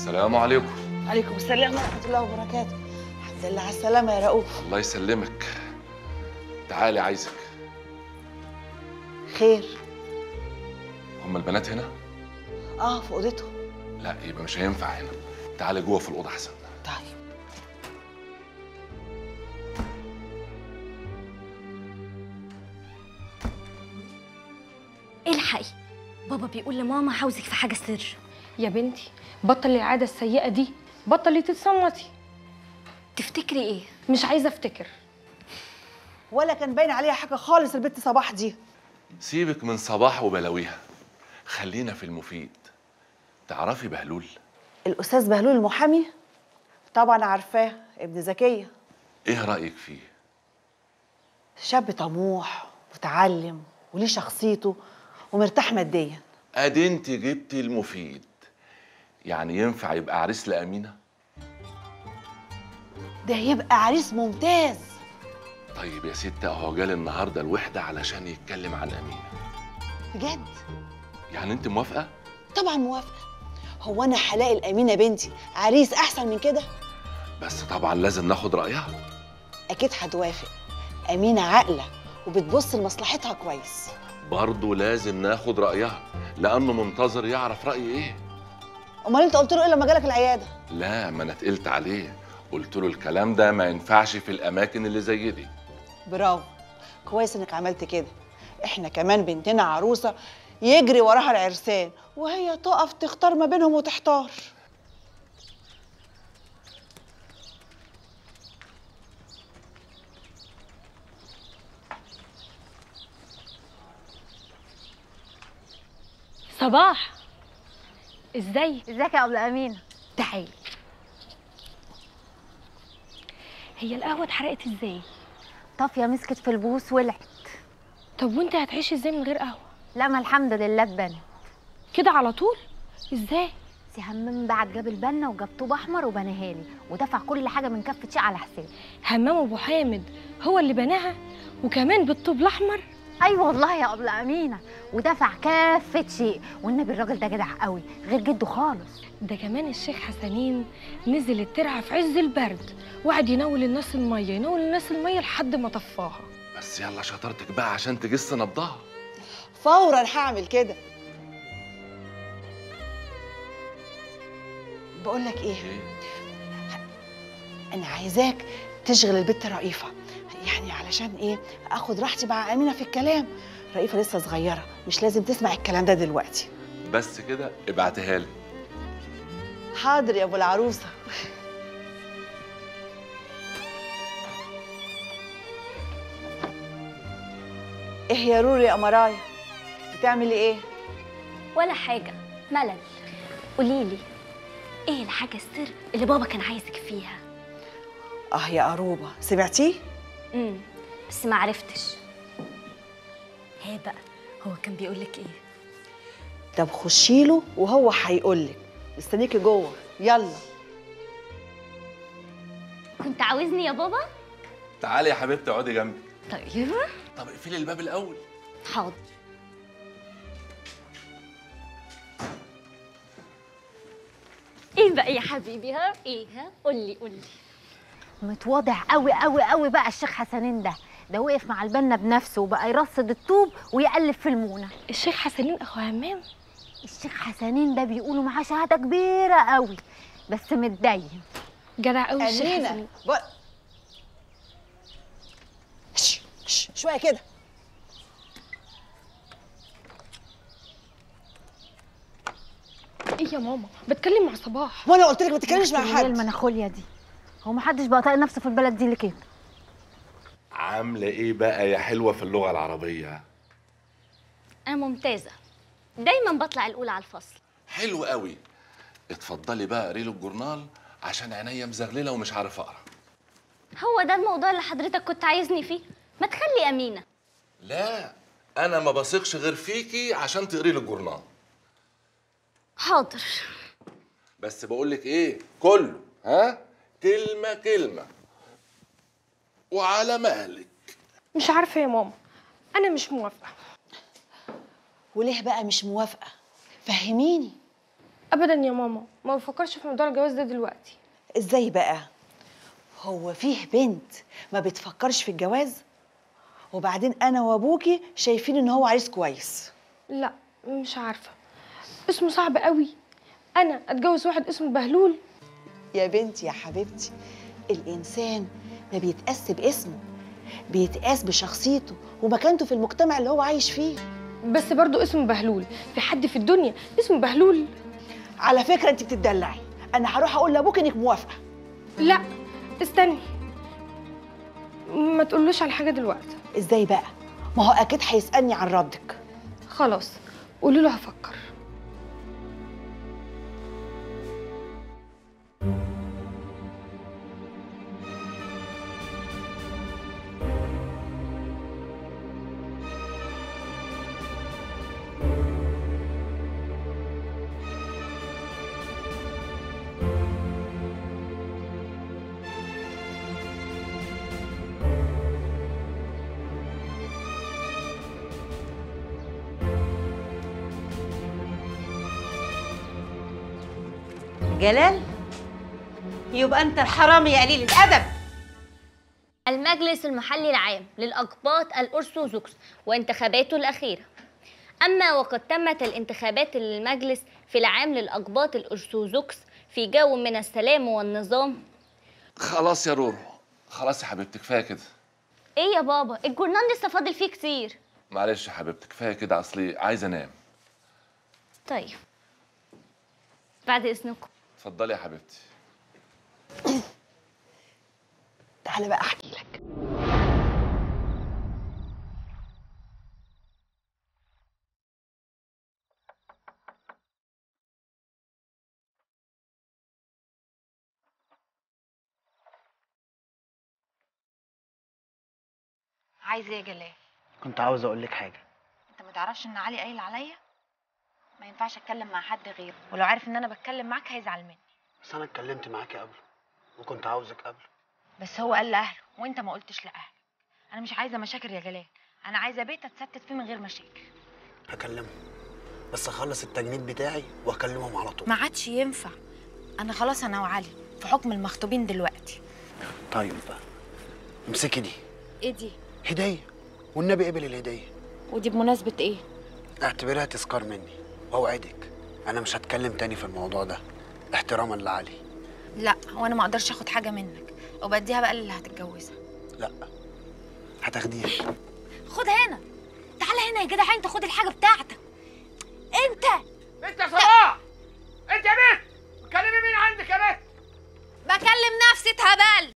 السلام عليكم عليكم السلام ورحمة الله وبركاته الحمد لله على السلامة يا رؤوف الله يسلمك تعالي عايزك خير هم البنات هنا اه في اوضته لا يبقى مش هينفع هنا تعالي جوه في الاوضه احسن طيب الحقي بابا بيقول لماما عاوزك في حاجه سر يا بنتي بطلي العادة السيئة دي بطلي تتصنطي تفتكري ايه مش عايزة افتكر ولا كان باين عليها حاجة خالص البت صباح دي سيبك من صباح وبلاويها خلينا في المفيد تعرفي بهلول الأستاذ بهلول المحامي طبعا عارفاه ابن زكية ايه رايك فيه شاب طموح متعلم وليه شخصيته ومرتاح ماديا ادي انت جبتي المفيد يعني ينفع يبقى عريس لامينه ده يبقى عريس ممتاز طيب يا ست اهو جالي النهارده الوحده علشان يتكلم عن امينه بجد يعني انت موافقه طبعا موافقة هو أنا هلاقي الأمينة بنتي عريس أحسن من كده بس طبعا لازم ناخد رايها أكيد هتوافق أمينة عاقلة وبتبص لمصلحتها كويس برضه لازم ناخد رايها لانه منتظر يعرف رايي ايه أمال أنت قلت له إيه لما جالك العيادة؟ لا ما انا تقلت عليه قلت له الكلام ده ما ينفعش في الاماكن اللي زي دي برافو كويس إنك عملت كده إحنا كمان بنتنا عروسة يجري وراها العرسان وهي تقف تختار ما بينهم وتحتار صباح ازاي ازيك يا ابله امينه تعالي هي القهوة اتحرقت ازاي طافيه مسكت في البوس ولعت طب وانت هتعيشي ازاي من غير قهوة لا ما الحمد لله اتبنت كده على طول ازاي سي همام بعد جاب البنا وجاب طوب احمر وبناها لي ودفع كل حاجه من كفه شيء على حسابي همام ابو حامد هو اللي بناها وكمان بالطوب الاحمر اي أيوة والله يا ابله امينه ودفع كافه شيء والنبي الراجل ده جدع قوي غير جده خالص ده كمان الشيخ حسنين نزل الترعة في عز البرد وقعد ينول الناس المية ينول الناس المية لحد ما طفاها بس يلا شطارتك بقى عشان تجس نبضها فورا هعمل كده بقول لك ايه ايه انا عايزاك تشغل البت رئيفه يعني علشان ايه اخد راحتي مع امينه في الكلام رئيفه لسه صغيره مش لازم تسمع الكلام ده دلوقتي بس كده ابعتها لي حاضر يا ابو العروسه ايه يا روري يا مرايا بتعملي ايه ولا حاجه ملل قولي لي ايه الحاجه السر اللي بابا كان عايزك فيها اه يا قروبه سمعتيه امم بس ما عرفتش هي بقى هو كان بيقول لك ايه طب خشي له وهو هيقولك مستنيكي جوه يلا كنت عاوزني يا بابا تعالي يا حبيبتي اقعدي جنبي طيب طب اقفلي الباب الاول حاضر ايه بقى يا حبيبي ها ايه ها قولي قولي متواضع قوي قوي قوي بقى الشيخ حسنين ده ده وقف مع البنا بنفسه وبقى يرصد الطوب ويقلب في المونه الشيخ حسنين اخو همام الشيخ حسنين ده بيقولوا معاه شهاده كبيره قوي بس متدين جدع قوي الشيخ امينه حسنين بق... شش، شش، شويه كده ايه يا ماما بتكلم مع صباح وانا قلت لك ما تتكلمش مع اللي هي حد المناخوليا دي هو محدش بقى طايق نفسه في البلد دي لكده عامله ايه بقى يا حلوه في اللغه العربيه انا ممتازه دايما بطلع الاولى على الفصل حلو قوي اتفضلي بقى قري له الجورنال عشان عينيا مزغلله ومش عارف اقرا هو ده الموضوع اللي حضرتك كنت عايزني فيه ما تخلي امينه لا انا ما بثقش غير فيكي عشان تقري لي الجورنال حاضر بس بقول لك ايه كله ها كلمه كلمه وعلى مهلك مش عارفة يا ماما انا مش موافقة وليه بقى مش موافقه فهميني ابدا يا ماما ما بفكرش في موضوع الجواز ده دلوقتي ازاي بقى هو فيه بنت ما بتفكرش في الجواز وبعدين انا وابوكي شايفين ان هو عريس كويس لا مش عارفه اسمه صعب قوي انا اتجوز واحد اسمه بهلول يا بنتي يا حبيبتي الانسان ما بيتقاس باسمه بيتقاس بشخصيته ومكانته في المجتمع اللي هو عايش فيه بس برضو اسمه بهلول في حد في الدنيا اسمه بهلول على فكره انت بتدلعي انا هروح اقول لابوك انك موافقه لا استني ما تقولوش على حاجه دلوقتي ازاي بقى ما هو اكيد هيسالني عن ردك خلاص قولي له هفكر جلال يبقى انت الحرامي يا قليل الادب المجلس المحلي العام للأقباط الأرثوذكس وانتخاباته الأخيرة أما وقد تمت الانتخابات للمجلس في العام للأقباط الأرثوذكس في جو من السلام والنظام خلاص يا رورو خلاص يا حبيبتي كفايه كده إيه يا بابا الجورنال لسه فاضل فيه كتير معلش يا حبيبتي كفايه كده اصلي عايز انام طيب بعد إذنكم اتفضلي يا حبيبتي تعالى بقى احكي لك عايز ايه يا جلال كنت عاوز اقول لك حاجه انت ما تعرفش ان علي قايل عليا ما ينفعش اتكلم مع حد غيره ولو عارف ان انا بتكلم معاك هيزعل مني بس انا اتكلمت معاكي قبله وكنت عاوزك قبله بس هو قال لاهله وانت ما قلتش لاهلك انا مش عايزه مشاكل يا جلال انا عايزه بيت اتستت فيه من غير مشاكل هكلمه بس اخلص التجنيد بتاعي واكلمهم على طول ما عادش ينفع انا خلاص انا وعلي في حكم المخطوبين دلوقتي طيب امسكي دي ايه دي هديه والنبي قبل الهديه ودي بمناسبه ايه اعتبرها تذكار مني واوعدك انا مش هتكلم تاني في الموضوع ده احتراما لعلي لا وانا ما اقدرش اخد حاجه منك وبديها بقى اللي هتتجوزها لا هتاخديها خد هنا تعالى هنا يا جدع انت خد الحاجه بتاعتك انت